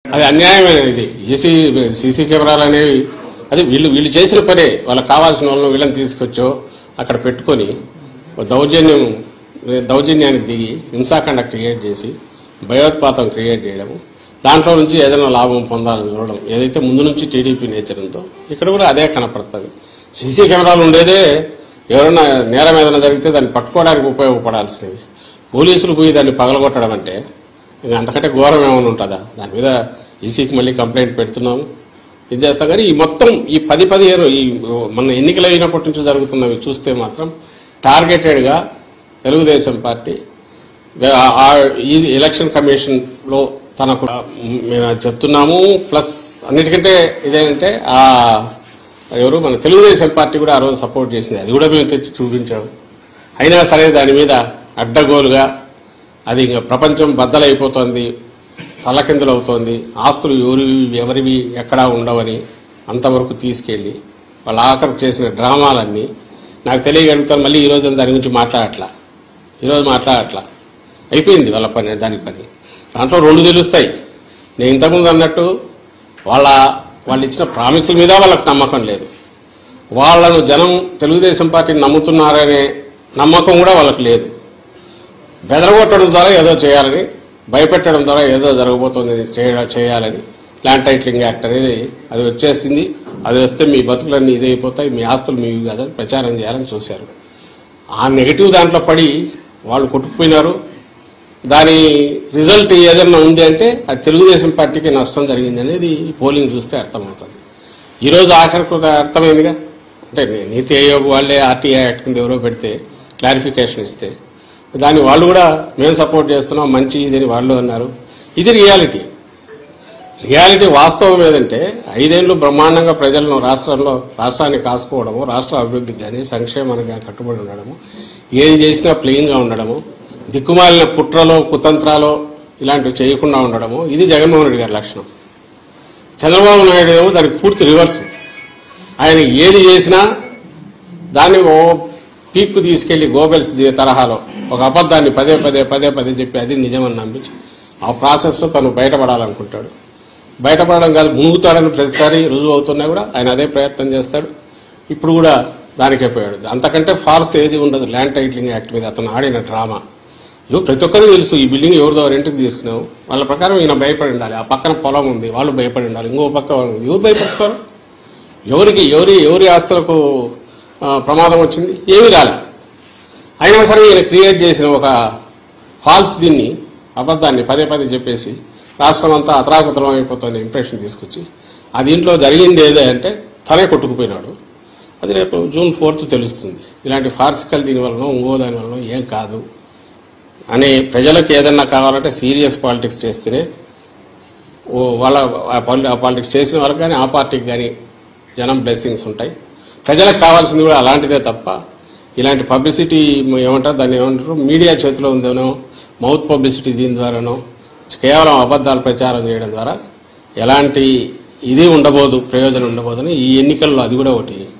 అది అన్యాయమైన ఇది ఈసీ సీసీ కెమెరాలు అనేవి అది వీళ్ళు వీళ్ళు చేసిన పనే వాళ్ళకి కావాల్సిన వాళ్ళని వీళ్ళని తీసుకొచ్చో అక్కడ పెట్టుకొని ఓ దౌర్జన్యం దౌర్జన్యానికి దిగి హింసాకాండ క్రియేట్ చేసి భయోత్పాతం క్రియేట్ చేయడం దాంట్లో నుంచి ఏదైనా లాభం పొందాలని చూడడం ఏదైతే ముందు నుంచి టీడీపీ నేచర్ ఉందో ఇక్కడ కూడా అదే కనపడుతుంది సీసీ కెమెరాలు ఉండేదే ఎవరైనా నేరం ఏదైనా జరిగితే దాన్ని పట్టుకోవడానికి ఉపయోగపడాల్సినవి పోలీసులు పోయి దాన్ని పగలగొట్టడం అంటే ఇంకా అంతకంటే ఘోరం ఏమైనా ఉంటుందా దాని మీద ఈసీకి మళ్ళీ కంప్లైంట్ పెడుతున్నాము ఇది చేస్తాం కానీ ఈ మొత్తం ఈ పది పదిహేను ఈ మన ఎన్నికలు అయినప్పటి నుంచి జరుగుతున్నవి చూస్తే మాత్రం టార్గెటెడ్గా తెలుగుదేశం పార్టీ ఆ- ఆ ఈ ఎలక్షన్ కమిషన్లో తనకు మేము చెప్తున్నాము ప్లస్ అన్నిటికంటే ఇదేంటే ఆ ఎవరు మన తెలుగుదేశం పార్టీ కూడా ఆ రోజు సపోర్ట్ చేసింది అది కూడా మేము తెచ్చి చూపించాము అయినా సరే దాని మీద అడ్డగోలుగా అది ఇంకా ప్రపంచం బద్దలైపోతుంది తలకిందులు అవుతోంది ఆస్తులు ఎవరివి ఎవరివి ఎక్కడా ఉండవని అంతవరకు తీసుకెళ్ళి వాళ్ళ ఆఖరు చేసిన డ్రామాలన్నీ నాకు తెలియగలుగుతాను మళ్ళీ ఈరోజు దాని గురించి మాట్లాడట్లా ఈరోజు మాట్లాడట్లా అయిపోయింది వాళ్ళ పని దాని పని దాంట్లో రెండు తెలుస్తాయి నేను ఇంతకుముందు అన్నట్టు వాళ్ళ వాళ్ళు ఇచ్చిన ప్రామిసుల మీద వాళ్ళకి నమ్మకం లేదు వాళ్ళను జనం తెలుగుదేశం పార్టీని నమ్ముతున్నారనే నమ్మకం కూడా వాళ్ళకి లేదు బెదరగొట్టడం ద్వారా ఏదో చేయాలని భయపెట్టడం ద్వారా ఏదో జరగబోతుంది చేయ చేయాలని ల్యాండ్ టైటిలింగ్ యాక్ట్ అనేది అది వచ్చేసింది అది వస్తే మీ బతుకులన్నీ ఇదైపోతాయి మీ ఆస్తులు మీవి కాదని ప్రచారం చేయాలని చూశారు ఆ నెగిటివ్ దాంట్లో పడి వాళ్ళు కొట్టుకుపోయినారు దాని రిజల్ట్ ఏదైనా ఉంది అంటే అది తెలుగుదేశం పార్టీకి నష్టం జరిగింది అనేది ఈ పోలింగ్ చూస్తే అర్థమవుతుంది ఈరోజు ఆఖరికి ఒక అర్థమైందిగా అంటే నీతి ఆయోగ్ వాళ్ళే ఆర్టీఐ యాక్ట్ కింద ఎవరో పెడితే క్లారిఫికేషన్ ఇస్తే దాన్ని వాళ్ళు కూడా మేము సపోర్ట్ చేస్తున్నాం మంచి ఇదని వాళ్ళు అన్నారు ఇది రియాలిటీ రియాలిటీ వాస్తవం ఏదంటే ఐదేళ్లు బ్రహ్మాండంగా ప్రజలను రాష్ట్రంలో రాష్ట్రాన్ని కాసుకోవడము రాష్ట్ర అభివృద్ధికి కానీ సంక్షేమానికి కానీ కట్టుబడి ఉండడము ఏది చేసినా ప్లెయిన్గా ఉండడము దిక్కుమాలిన కుట్రలో కుతంత్రాలో ఇలాంటివి చేయకుండా ఉండడము ఇది జగన్మోహన్ రెడ్డి గారి లక్షణం చంద్రబాబు నాయుడు ఏమో దానికి పూర్తి రివర్స్ ఆయన ఏది చేసినా దాన్ని ఓ పీక్కు తీసుకెళ్లి గోబెల్స్ ది- తరహాలో ఒక అబద్ధాన్ని పదే పదే పదే పదే చెప్పి అది నిజమని నమ్మించి ఆ ప్రాసెస్లో తను బయటపడాలనుకుంటాడు బయటపడడం కాదు మునుగుతాడని ప్రతిసారి రుజువు అవుతున్నా కూడా ఆయన అదే ప్రయత్నం చేస్తాడు ఇప్పుడు కూడా దానికే పోయాడు అంతకంటే ఫార్స్ ఏది ఉండదు ల్యాండ్ టైటిలింగ్ యాక్ట్ మీద అతను ఆడిన డ్రామా ఇవి ప్రతి ఒక్కరికి తెలుసు ఈ బిల్డింగ్ ఎవరిదో రెంట్కి తీసుకున్నావు వాళ్ళ ప్రకారం ఈయన భయపడి ఉండాలి ఆ పక్కన పొలం ఉంది వాళ్ళు భయపడి ఉండాలి ఇంకో పక్క వాళ్ళు ఉంది. ఎవరు భయపడతారు ఎవరికి ఎవరి ఎవరి ఆస్తులకు ఆ, ప్రమాదం వచ్చింది ఏమీ రాలే అయినా సరే ఈయన క్రియేట్ చేసిన ఒక ఫాల్స్ దీన్ని అబద్ధాన్ని పదే పదే చెప్పేసి రాష్ట్రం అంతా అతరాకుతరం అయిపోతున్న ఇంప్రెషన్ తీసుకొచ్చి ఆ దీంట్లో జరిగింది ఏదే అంటే తనే కొట్టుకుపోయినాడు అది రేపు జూన్ ఫోర్త్ తెలుస్తుంది ఇలాంటి ఫార్సికల్ దీని వలన ఇంకో దాని వలన ఏం కాదు అని ప్రజలకు ఏదన్నా కావాలంటే సీరియస్ పాలిటిక్స్ చేస్తేనే ఓ వాళ్ళ ఆ పాలి- ఆ పాలిటిక్స్ చేసిన వాళ్ళకి కానీ ఆ పార్టీకి కానీ జనం బ్లెస్సింగ్స్ ఉంటాయి ప్రజలకు కావాల్సింది కూడా అలాంటిదే తప్ప ఇలాంటి పబ్లిసిటీ ఏమంటారు దాన్ని ఏమంటారు మీడియా చేతిలో ఉందనో మౌత్ పబ్లిసిటీ దీని ద్వారానో కేవలం అబద్ధాలు ప్రచారం చేయడం ద్వారా ఎలాంటి ఇది ఉండబోదు ప్రయోజనం ఉండబోదని ఈ ఎన్నికల్లో అది కూడా ఒకటి